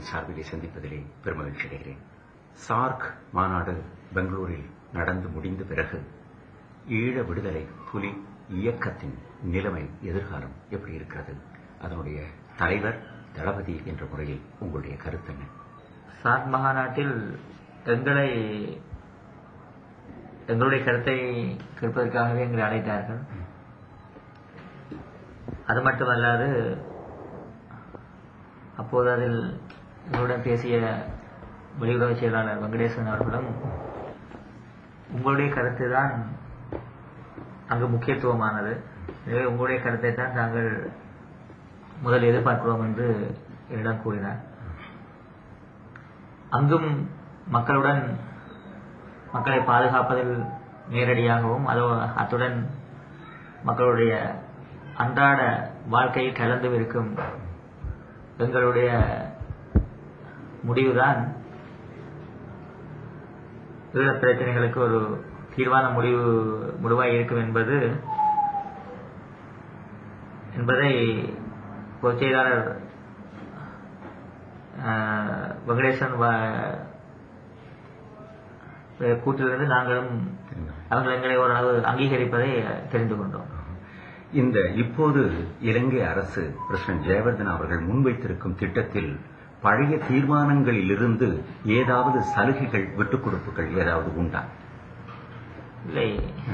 சார்பிலே சந்திப்பதிலே பெருமகிழ்ச்சி அடைகிறேன் சார்க் மாநாடு பெங்களூரில் நடந்து முடிந்த பிறகு ஈழ விடுதலை புலி இயக்கத்தின் நிலைமை எதிர்காலம் எப்படி இருக்கிறது அதனுடைய தலைவர் தளபதி என்ற முறையில் உங்களுடைய கருத்து என்ன சார்க் மகாநாட்டில் எங்களை எங்களுடைய கருத்தை கேட்பதற்காகவே எங்களை அழைத்தார்கள் அது மட்டுமல்லாது அப்போது அதில் எங்களுடன் பேசிய வெளியுறவு செயலாளர் வெங்கடேசன் அவர்களும் உங்களுடைய கருத்து தான் அங்கு முக்கியத்துவமானது எனவே உங்களுடைய கருத்தை தான் நாங்கள் முதல் எதிர்பார்க்கிறோம் என்று என்னிடம் கூறினார் அங்கும் மக்களுடன் மக்களை பாதுகாப்பதில் நேரடியாகவும் அதோ அத்துடன் மக்களுடைய அன்றாட வாழ்க்கையில் கலந்து இருக்கும் எங்களுடைய முடிவுதான் ஈழப் பிரச்சனைகளுக்கு ஒரு தீர்வான முடிவு முடிவாய் இருக்கும் என்பது என்பதை பொதுச் செயலாளர் ஆஹ், வெங்கடேசன் வ- கூற்றிலிருந்து நாங்களும் அவர்கள் எங்களை ஓரளவு அங்கீகரிப்பதை தெரிந்து கொண்டோம் இந்த இப்போது இலங்கை அரசு பிரசிடன்ட் ஜெயவர்தன் அவர்கள் முன்வைத்திருக்கும் திட்டத்தில் பழைய தீர்மானங்களிலிருந்து ஏதாவது சலுகைகள் விட்டுக் கொடுப்புகள் ஏதாவது உண்டா இல்லை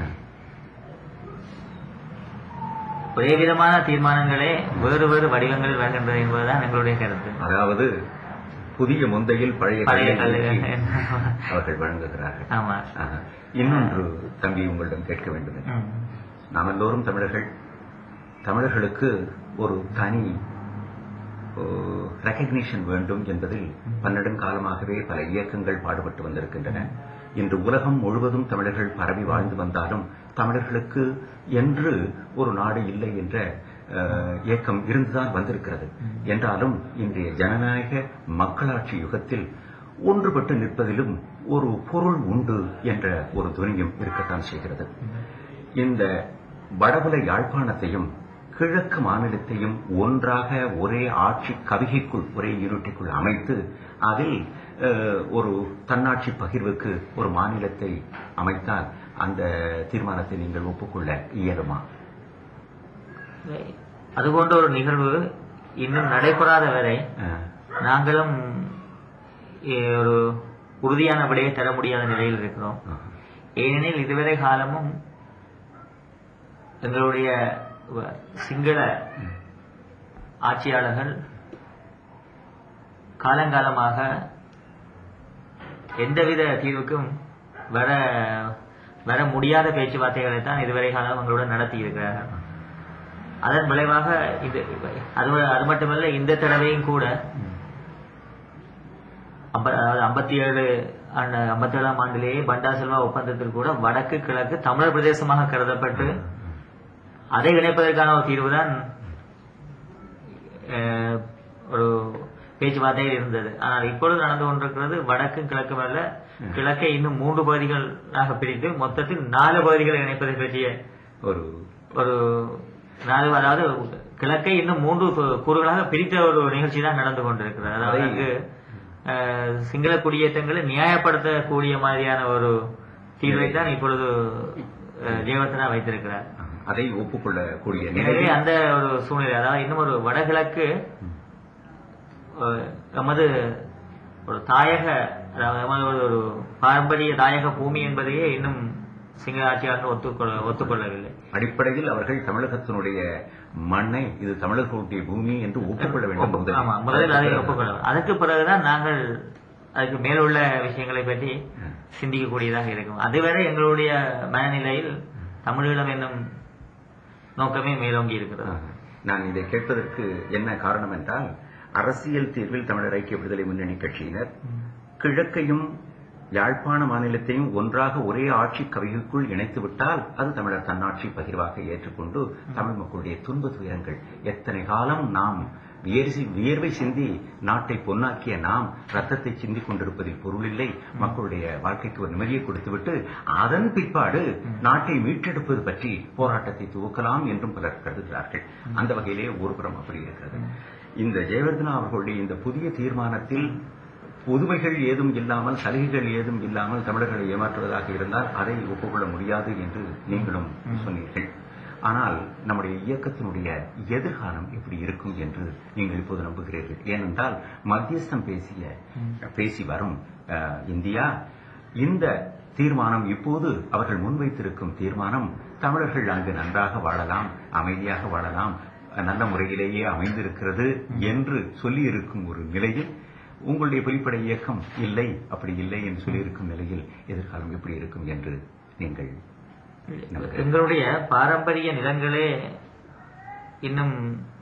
ஒரே விதமான தீர்மானங்களே வேறு வேறு வடிவங்களில் வருகின்றது என்பதுதான் எங்களுடைய கருத்து அதாவது புதிய முந்தையில் பழைய பழைய கல்லை கல்லை. நீக்கி அவர்கள் வழங்குகிறார்கள் ஆமா ஆஹா. இன்னொன்று தம்பி உங்களிடம் கேட்க வேண்டும் ம். நாம் எல்லோரும் தமிழர்கள் தமிழர்களுக்கு ஒரு தனி ரெக்கக்னிஷன் வேண்டும் என்பதில் பன்னெடுங்காலமாகவே பல இயக்கங்கள் பாடுபட்டு வந்திருக்கின்றன இன்று உலகம் முழுவதும் தமிழர்கள் பரவி வாழ்ந்து வந்தாலும் தமிழர்களுக்கு என்று ஒரு நாடு இல்லை என்ற அஹ், இயக்கம் இருந்துதான் வந்திருக்கிறது என்றாலும் இன்றைய ஜனநாயக மக்களாட்சி யுகத்தில் ஒன்றுபட்டு நிற்பதிலும் ஒரு பொருள் உண்டு என்ற ஒரு துணியும் இருக்கத்தான் செய்கிறது இந்த வடபுல யாழ்ப்பாணத்தையும் கிழக்கு மாநிலத்தையும் ஒன்றாக ஒரே ஆட்சி கவிகைக்குள் ஒரே இருட்டிக்குள் அமைத்து அதில் அஹ், ஒரு தன்னாட்சி பகிர்வுக்கு ஒரு மாநிலத்தை அமைத்தால் அந்த தீர்மானத்தை நீங்கள் ஒப்புக்கொள்ள இயலுமா அது போன்ற ஒரு நிகழ்வு இன்னும் நடைபெறாத வரை அஹ், நாங்களும் எ, ஒரு உறுதியான விடையை தர முடியாத நிலையில் இருக்கிறோம் அஹ், ஏனெனில் இதுவரை காலமும் எங்களுடைய வ- சிங்கள ஆட்சியாளர்கள் காலங்காலமாக எந்தவித தீர்வுக்கும் வர வர முடியாத பேச்சுவார்த்தைகளை தான் இதுவரை காலம் எங்களுடன் நடத்தி இருக்கிறார்கள் அதன் விளைவாக இது அது அது மட்டுமல்ல இந்த தடவையும் கூட ஐம்ப- அதாவது ஐம்பத்தி ஏழு ஆண்டு ஐம்பத்தி ஏழாம் ஆண்டிலேயே பண்டா செல்வா ஒப்பந்தத்தில் கூட வடக்கு கிழக்கு தமிழர் பிரதேசமாக கருதப்பட்டு அதை இணைப்பதற்கான ஒரு தீர்வுதான் அஹ், ஒரு பேச்சுவார்த்தையில் இருந்தது ஆனால் இப்பொழுது நடந்து கொண்டிருக்கிறது வடக்கும் கிழக்கும் அல்ல கிழக்கை இன்னும் மூன்று பகுதிகளாக பிரித்து மொத்தத்தில் நாலு பகுதிகளை இணைப்பதை பற்றிய ஒரு ஒரு நாலு அதாவது கிழக்கை இன்னும் மூன்று கூ- கூறுகளாக பிரித்த ஒரு நிகழ்ச்சி தான் நடந்து கொண்டிருக்கிறது அதாவது அதை- அங்கு அஹ், சிங்கள குடியேற்றங்களை நியாயப்படுத்தக்கூடிய மாதிரியான ஒரு தீர்வை தான் இப்பொழுது அஹ், ஜெயவர்தனா வைத்திருக்கிறார் அதை ஒப்புக்கொள்ளக்கூடிய எனவே நிலையில் அந்த ஒரு சூழ்நிலை அதாவது இன்னும் ஒரு வடகிழக்கு அஹ், எமது ஒரு தாயக அதாவது எமது ஒரு- ஒரு பாரம்பரிய தாயக பூமி என்பதையே இன்னும் சிங்கள ஆட்சியாளர்கள் ஒத்துக்கொள்ள ஒத்துக்கொள்ளவில்லை அடிப்படையில் அவர்கள் தமிழகத்தினுடைய மண்ணை இது தமிழர்களுடைய பூமி என்று ஒப்புக்கொள்ள வேண்டும் முதலில். ஆமா முதலில் அதை ஒப்புக்கொள்ள அதற்கு பிறகுதான் நாங்கள் அதுக்கு மேலுள்ள விஷயங்களை பற்றி சிந்திக்கக்கூடியதாக இருக்கும் அதுவரை எங்களுடைய மனநிலையில் தமிழீழம் என்னும் நோக்கமே மேலோங்கி இருக்கிறது ஆஹா. நான் இதை கேட்பதற்கு என்ன காரணம் என்றால் அரசியல் தீர்வில் தமிழர் ஐக்கிய விடுதலை முன்னணி கட்சியினர் கிழக்கையும் யாழ்ப்பாண மாநிலத்தையும் ஒன்றாக ஒரே ஆட்சி கவிகுக்குள் இணைத்து விட்டால் அது தமிழர் தன்னாட்சி பகிர்வாக ஏற்றுக்கொண்டு தமிழ் மக்களுடைய துன்ப துயரங்கள் எத்தனை காலம் நாம் வியர்சி- வியர்வை சிந்தி நாட்டை பொன்னாக்கிய நாம் ரத்தத்தை சிந்திக் கொண்டிருப்பதில் பொருளில்லை மக்களுடைய வாழ்க்கைக்கு ஒரு நிம்மதியை கொடுத்துவிட்டு அதன் பிற்பாடு நாட்டை மீட்டெடுப்பது பற்றி போராட்டத்தை துவக்கலாம் என்றும் பலர் கருதுகிறார்கள் அந்த வகையிலே ஒருபுறம் அப்படி இருக்கிறது இந்த ஜெயவர்தனா அவர்களுடைய இந்த புதிய தீர்மானத்தில் புதுமைகள் ஏதும் இல்லாமல் சலுகைகள் ஏதும் இல்லாமல் தமிழர்களை ஏமாற்றுவதாக இருந்தால் அதை ஒப்புக்கொள்ள முடியாது என்று நீங்களும் சொன்னீர்கள் ஆனால் நம்முடைய இயக்கத்தினுடைய எதிர்காலம் எப்படி இருக்கும் என்று நீங்கள் இப்போது நம்புகிறீர்கள் ஏனென்றால் மத்தியஸ்தம் பேசிய பேசி வரும் அஹ், இந்தியா இந்த தீர்மானம் இப்போது அவர்கள் முன்வைத்திருக்கும் தீர்மானம் தமிழர்கள் அங்கு நன்றாக வாழலாம் அமைதியாக வாழலாம் நல்ல முறையிலேயே அமைந்திருக்கிறது என்று சொல்லியிருக்கும் ஒரு நிலையில் உங்களுடைய வெளிப்படை இயக்கம் இல்லை அப்படி இல்லை என்று சொல்லியிருக்கும் நிலையில் எதிர்காலம் எப்படி இருக்கும் என்று நீங்கள் நம்புகிறீர்கள்? எங்களுடைய பாரம்பரிய நிலங்களே இன்னும்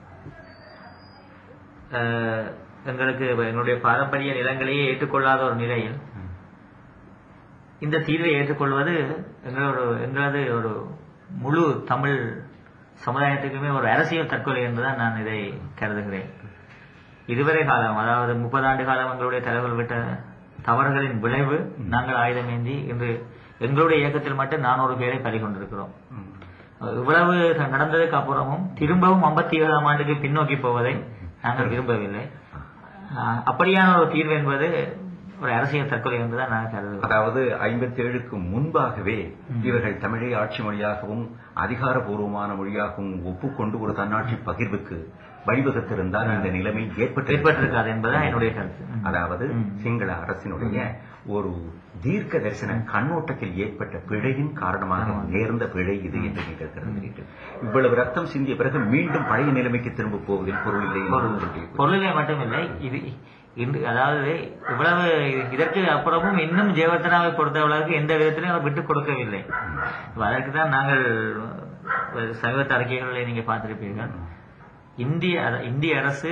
அஹ், எங்களுக்கு எங்களுடைய பாரம்பரிய நிலங்களையே ஏற்றுக்கொள்ளாத ஒரு நிலையில் இந்த தீர்வை ஏற்றுக்கொள்வது எங்களோட எங்களது ஒரு முழு தமிழ் சமுதாயத்துக்குமே ஒரு அரசியல் தற்கொலை என்றுதான் நான் இதை கருதுகிறேன் இதுவரை காலம் அதாவது முப்பது ஆண்டு காலம் எங்களுடைய தலைவர்கள் விட்ட தவறுகளின் விளைவு நாங்கள் ஆயுதமேந்தி இன்று எங்களுடைய இயக்கத்தில் மட்டும் நானூறு பேரை பறிகொண்டிருக்கிறோம் ம். இவ்வளவு நடந்ததுக்கு அப்புறமும் திரும்பவும் ஐம்பத்தி ஏழாம் ஆண்டுக்கு பின்னோக்கி போவதை நாங்கள் விரும்பவில்லை ஆஹ், அப்படியான ஒரு தீர்வு என்பது ஒரு அரசியல் தற்கொலை என்றுதான் நான் கருதுகிறேன் அதாவது ஐம்பத்தி ஏழுக்கு முன்பாகவே இவர்கள் தமிழை ஆட்சி மொழியாகவும் அதிகாரபூர்வமான மொழியாகவும் ஒப்புக்கொண்டு ஒரு தன்னாட்சி பகிர்வுக்கு வழிவகுத்திருந்தால் இந்த நிலைமை ஏற்பட்டு ஏற்பட்டிருக்காது என்பதுதான் என்னுடைய கருத்து ம். அதாவது ம். சிங்கள அரசினுடைய ஒரு தீர்க்க தரிசன கண்ணோட்டத்தில் ஏற்பட்ட பிழையின் காரணமாக நேர்ந்த பிழை இது என்று நீங்கள் கருதுகிறீர்கள் இவ்வளவு ரத்தம் சிந்திய பிறகு மீண்டும் பழைய நிலைமைக்கு திரும்ப போவதில் பொருள் இல்லை என்று உங்களுடைய பொருளிலே மட்டுமில்லை இது இன்று அதாவது இவ்வளவு இதற்கு அப்புறமும் இன்னும் ஜெயவர்தனாவை பொறுத்தவளவுக்கு எந்த விதத்திலும் அவர் விட்டுக் கொடுக்கவில்லை அதற்கு தான் நாங்கள் அஹ், சமீபத்த அறிக்கைகளை நீங்க பார்த்திருப்பீர்கள் இந்திய அர- இந்திய அரசு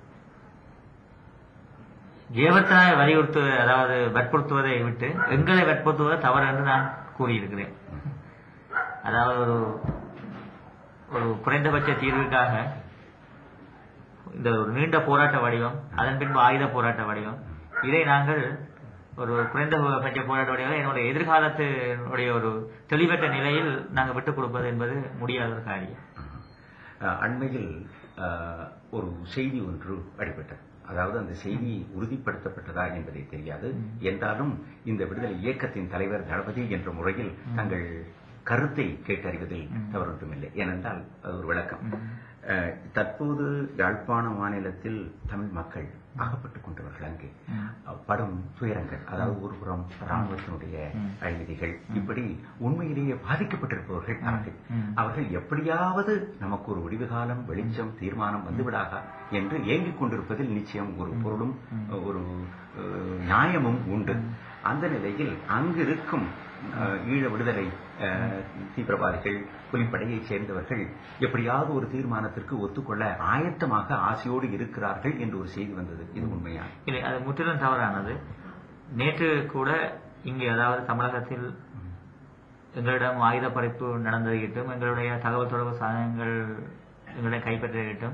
ஜெயவர்தனாவை வலியுறுத்து அதாவது வற்புறுத்துவதை விட்டு எங்களை வற்புறுத்துவது தவறு என்று நான் கூறியிருக்கிறேன் அதாவது ஒரு ஒரு குறைந்தபட்ச தீர்வுக்காக இந்த ஒரு நீண்ட போராட்ட வடிவம் அதன் பின்பு ஆயுத போராட்ட வடிவம் இதை நாங்கள் ஒரு குறைந்தபட்ச போராட்ட வடிவம் என்னுடைய எதிர்காலத்தினுடைய ஒரு தெளிவற்ற நிலையில் நாங்கள் விட்டுக் கொடுப்பது என்பது முடியாத ஒரு காரியம் அஹ், அண்மையில் அஹ், ஒரு செய்தி ஒன்று அடிபட்டது அதாவது அந்த செய்தி உறுதிப்படுத்தப்பட்டதா என்பதை தெரியாது என்றாலும் இந்த விடுதலை இயக்கத்தின் தலைவர் தளபதி என்ற முறையில் தங்கள் கருத்தை கேட்டறிவதில் தவறொன்றுமில்லை ஏனென்றால் அது ஒரு விளக்கம் அஹ், தற்போது யாழ்ப்பாண மாநிலத்தில் தமிழ் மக்கள் அகப்பட்டுக் கொண்டவர்கள் அங்கே அஹ், படும் துயரங்கள் அதாவது ஒரு புறம் ராணுவத்தினுடைய அழிவிதிகள் இப்படி உண்மையிலேயே பாதிக்கப்பட்டிருப்பவர்கள் அவர்கள் அவர்கள் எப்படியாவது நமக்கு ஒரு விடிவு காலம் வெளிச்சம் தீர்மானம் வந்துவிடாதா என்று ஏங்கிக் கொண்டிருப்பதில் நிச்சயம் ஒரு பொருளும் ஒரு அஹ், நியாயமும் உண்டு அந்த நிலையில் அங்கிருக்கும் அஹ், ஈழ விடுதலை அஹ், தீவிரவாதிகள் புலிப்படையைச் சேர்ந்தவர்கள் எப்படியாவது ஒரு தீர்மானத்திற்கு ஒத்துக்கொள்ள ஆயத்தமாக ஆசையோடு இருக்கிறார்கள் என்று ஒரு செய்தி வந்தது இது உண்மையா இல்லை அது முற்றிலும் தவறானது நேற்று கூட இங்கே அதாவது தமிழகத்தில் எங்களிடம் ஆயுத படைப்பு நடந்ததையிட்டும் எங்களுடைய தகவல் தொடர்பு சாதனங்கள் எங்களிடம் கைப்பற்றியிட்டும்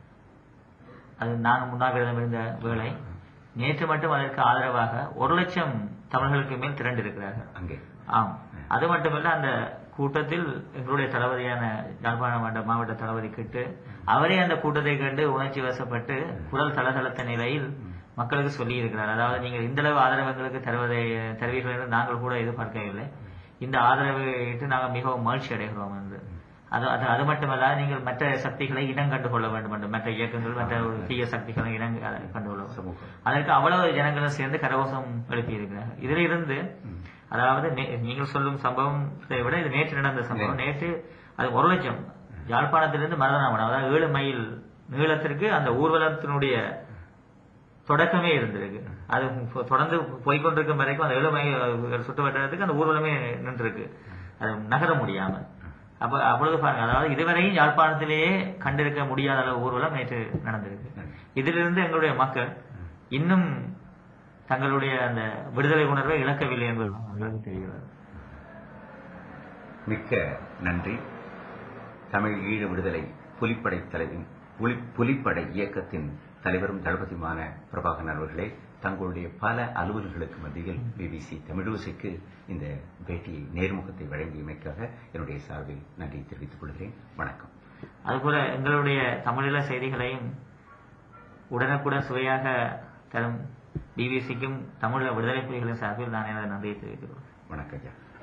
அது நாங்கள் முன்னாக இருந்த வேளை நேற்று மட்டும் அதற்கு ஆதரவாக ஒரு லட்சம் தமிழர்களுக்கு மேல் திரண்டிருக்கிறார்கள் அங்கே ஆம் அது மட்டுமல்ல அந்த கூட்டத்தில் எங்களுடைய தளபதியான யாழ்ப்பாண மாவட்ட மாவட்ட தளபதி கிட்டு அவரே அந்த கூட்டத்தை கண்டு உணர்ச்சி வசப்பட்டு குரல் தளதளத்த நிலையில் மக்களுக்கு சொல்லி இருக்கிறார் அதாவது நீங்கள் இந்த அளவு ஆதரவு எங்களுக்கு தருவதை தருவீர்கள் என்று நாங்கள் கூட எதிர்பார்க்கவில்லை இந்த ஆதரவை இட்டு நாங்கள் மிகவும் மகிழ்ச்சி அடைகிறோம் என்று அது அது அது மட்டுமல்ல நீங்கள் மற்ற சக்திகளை இனம் கண்டு கொள்ள வேண்டும் என்று மற்ற இயக்கங்கள் மற்ற ஒரு தீய சக்திகளை இனம் கண்டு கொள்ள வேண்டும். சமூகம் அதற்கு அவ்வளவு ஜனங்களும் சேர்ந்து கரகோஷம் எழுப்பி இருக்கிறார்கள் இதில் இருந்து அதாவது நே- நீங்கள் சொல்லும் சம்பவத்தை விட இது நேற்று நடந்த சம்பவம் நேற்று அது ஒரு லட்சம் யாழ்ப்பாணத்திலிருந்து மருதநாமடம் அதாவது ஏழு மைல் நீளத்திற்கு அந்த ஊர்வலத்தினுடைய தொடக்கமே இருந்திருக்கு அது பொ- தொடர்ந்து போய்கொண்டிருக்கும் வரைக்கும் அந்த ஏழு மைல் சுற்று வட்டாரத்துக்கு அந்த ஊர்வலமே நின்றுருக்கு அது நகர முடியாம அப்ப அப்பொழுது பாருங்க அதாவது இதுவரையும் யாழ்ப்பாணத்திலேயே கண்டிருக்க முடியாத அளவு ஊர்வலம் நேற்று நடந்திருக்கு இதிலிருந்து எங்களுடைய மக்கள் இன்னும் தங்களுடைய அந்த விடுதலை உணர்வை இழக்கவில்லை என்பது எங்களுக்கு தெரிகிறது மிக்க நன்றி தமிழ் ஈழ விடுதலை புலிப்படை தலைவன் புலி புலிப்படை இயக்கத்தின் தலைவரும் தளபதியுமான பிரபாகரன் அவர்களே தங்களுடைய பல அலுவல்களுக்கு மத்தியில் பிபிசி தமிழோசைக்கு இந்த பேட்டியை நேர்முகத்தை வழங்கியமைக்காக என்னுடைய சார்பில் நன்றி தெரிவித்துக் கொள்கிறேன் வணக்கம் அதுபோல எங்களுடைய தமிழீழ செய்திகளையும் உடனுக்குடன் சுவையாக தரும் பிபிசிக்கும் தமிழ் விடுதலை புலிகளின் சார்பில் நான் எனது நன்றியை தெரிவிக்கிறேன் வணக்கம் ஐயா